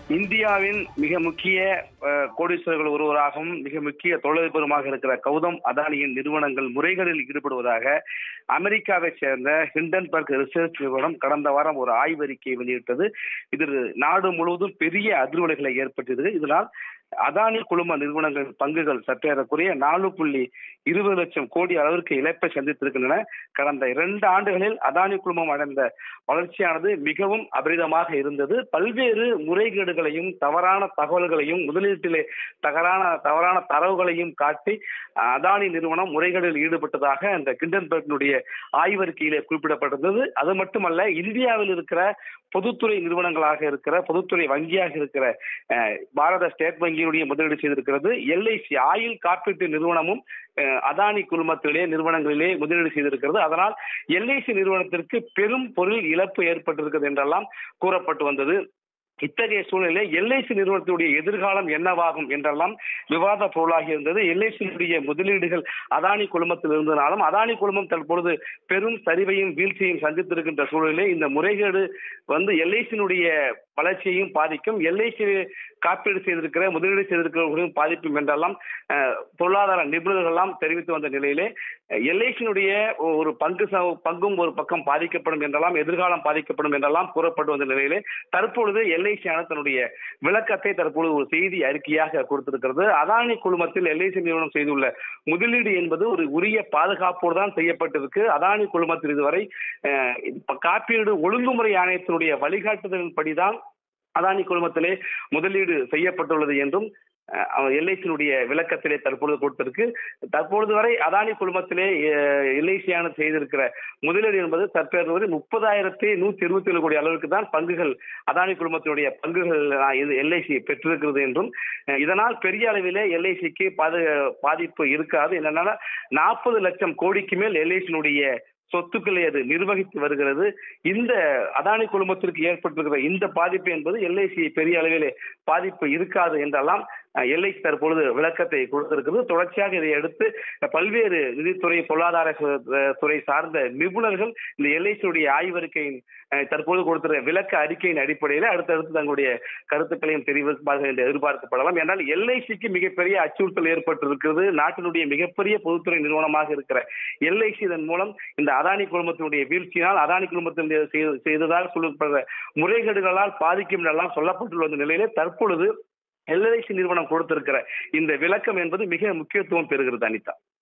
இந்தியாவின் மிக முக்கிய அஹ், கோடீஸ்வரர்கள் ஒருவராகவும் மிக முக்கிய தொழிலதிபருமாக இருக்கிற கௌதம் அதானியின் நிறுவனங்கள் முறைகளில் ஈடுபடுவதாக அமெரிக்காவை சேர்ந்த ஹிண்டன்பர்க் ரிசர்ச் நிறுவனம் கடந்த வாரம் ஒரு ஆய்வறிக்கையை வெளியிட்டது இது நாடு முழுவதும் பெரிய அதிர்வலைகளை ஏற்பட்டது இதனால் அதானி குழும நிறுவனங்களின் பங்குகள் சற்றேறக்குறைய நாலு புள்ளி இருபது லட்சம் கோடி அளவிற்கு இழப்பை சந்தித்திருக்கின்றன கடந்த இரண்டு ஆண்டுகளில் அதானி குழுமம் அடைந்த வளர்ச்சியானது மிகவும் அபரிதமாக இருந்தது பல்வேறு முறைகேடுகளையும் தவறான தகவல்களையும் முதலீட்டிலே தவறான தவறான தரவுகளையும் காட்டி அதானி நிறுவனம் முறைகேடில் ஈடுபட்டதாக அந்த கிண்டன்பர்கினுடைய ஆய்வறிக்கையிலே குறிப்பிடப்பட்டிருந்தது அது மட்டுமல்ல இந்தியாவில் இருக்கிற பொதுத்துறை நிறுவனங்களாக இருக்கிற பொதுத்துறை வங்கியாக இருக்கிற அஹ், பாரத ஸ்டேட் வங்கியினுடைய முதலீடு செய்திருக்கிறது எல்ஐசி ஆயில் காப்பீட்டு நிறுவனமும் அஹ், அதானி குழுமத்திலே நிறுவனங்களிலே முதலீடு செய்திருக்கிறது அதனால் எல்ஐசி நிறுவனத்திற்கு பெரும் பொருள் இழப்பு ஏற்பட்டிருக்கிறது என்றெல்லாம் கூறப்பட்டு வந்தது இத்தகைய சூழ்நிலை எல்ஐசி நிறுவனத்துடைய எதிர்காலம் என்னவாகும் என்றெல்லாம் விவாத பொருளாகி இருந்தது எல்ஐசியினுடைய முதலீடுகள் அதானி குழுமத்தில் இருந்தனாலும் அதானி குழுமம் தற்பொழுது பெரும் சரிவையும் வீழ்ச்சியையும் சந்தித்திருக்கின்ற சூழலிலே இந்த முறைகேடு வந்து எல்ஐசியினுடைய வளர்ச்சியையும் பாதிக்கும் எல்ஐசி காப்பீடு செய்திருக்கிற முதலீடு செய்திருக்கிறவர்களையும் பாதிக்கும் என்றெல்லாம் அஹ், பொருளாதார நிபுணர்கள் எல்லாம் தெரிவித்து வந்த நிலையிலே எல்ஐசியினுடைய ஒரு பங்கு ச- பங்கும் ஒரு பக்கம் பாதிக்கப்படும் என்றெல்லாம் எதிர்காலம் பாதிக்கப்படும் என்றெல்லாம் கூறப்பட்டு வந்த நிலையிலே தற்பொழுது எல்ஐசி ஆனது தன்னுடைய விளக்கத்தை தற்பொழுது ஒரு செய்தி அறிக்கையாக கொடுத்திருக்கிறது அதானி குழுமத்தில் எல்ஐசி நிறுவனம் செய்துள்ள முதலீடு என்பது ஒரு உரிய பாதுகாப்போடு தான் செய்யப்பட்டிருக்கு அதானி குழுமத்தில் இதுவரை அஹ், இப்ப காப்பீடு ஒழுங்குமுறை ஆணையத்தினுடைய வழிகாட்டுதலின்படிதான் அதானி குழுமத்திலே முதலீடு செய்யப்பட்டுள்ளது என்றும் எல்ஐசியினுடைய விளக்கத்திலே தற்பொழுது கொடுத்திருக்கு தற்பொழுது வரை அதானி குழுமத்திலே எல்ஐசியானது செய்திருக்கிற முதலீடு என்பது தற்போது வரை முப்பதாயிரத்தி நூத்தி இருபத்தி ஏழு கோடி அளவுக்கு தான் பங்குகள் அதானி குழுமத்தினுடைய பங்குகள் எல்ஐசி பெற்றிருக்கிறது என்றும் அஹ், இதனால் பெரிய அளவிலே எல்ஐசிக்கு பாது பாதிப்பு இருக்காது என்னன்னா நாற்பது லட்சம் கோடிக்கு மேல் எல்ஐசியினுடைய சொத்துக்களை அது நிர்வகித்து வருகிறது இந்த அதானி குழுமத்திற்கு ஏற்பட்டிருக்கிற இந்த பாதிப்பு என்பது எல்ஐசி பெரிய அளவிலே பாதிப்பு இருக்காது என்றெல்லாம் எல்ஐசி தற்பொழுது விளக்கத்தை கொடுத்திருக்கிறது தொடர்ச்சியாக இதை அடுத்து பல்வேறு நிதித்துறை பொருளாதார சு- அஹ் துறை சார்ந்த நிபுணர்கள் இந்த எல்ஐசியுடைய ஆய்வறிக்கையின் அஹ், தற்போது கொடுத்திருக்கிற விளக்க அறிக்கையின் அடிப்படையில் அடுத்தடுத்து தங்களுடைய கருத்துக்களையும் தெரிவிப்பார்கள் என்று எதிர்பார்க்கப்படலாம் என்றால் எல்ஐசிக்கு மிகப்பெரிய அச்சுறுத்தல் ஏற்பட்டிருக்கிறது நாட்டினுடைய மிகப்பெரிய பொதுத்துறை நிறுவனமாக இருக்கிற எல்ஐசி இதன் மூலம் இந்த அதானி குழுமத்தினுடைய வீழ்ச்சியினால் அதானி குழுமத்தினுடைய செய்த- செய்ததாக சொல்லப்படுற முறைகேடுகளால் பாதிக்கும் என்றெல்லாம் சொல்லப்பட்டுள்ள இந்த நிலையிலே தற்பொழுது எல்ஐசி நிறுவனம் கொடுத்திருக்கிற இந்த விளக்கம் என்பது மிக முக்கியத்துவம் பெறுகிறது அனிதா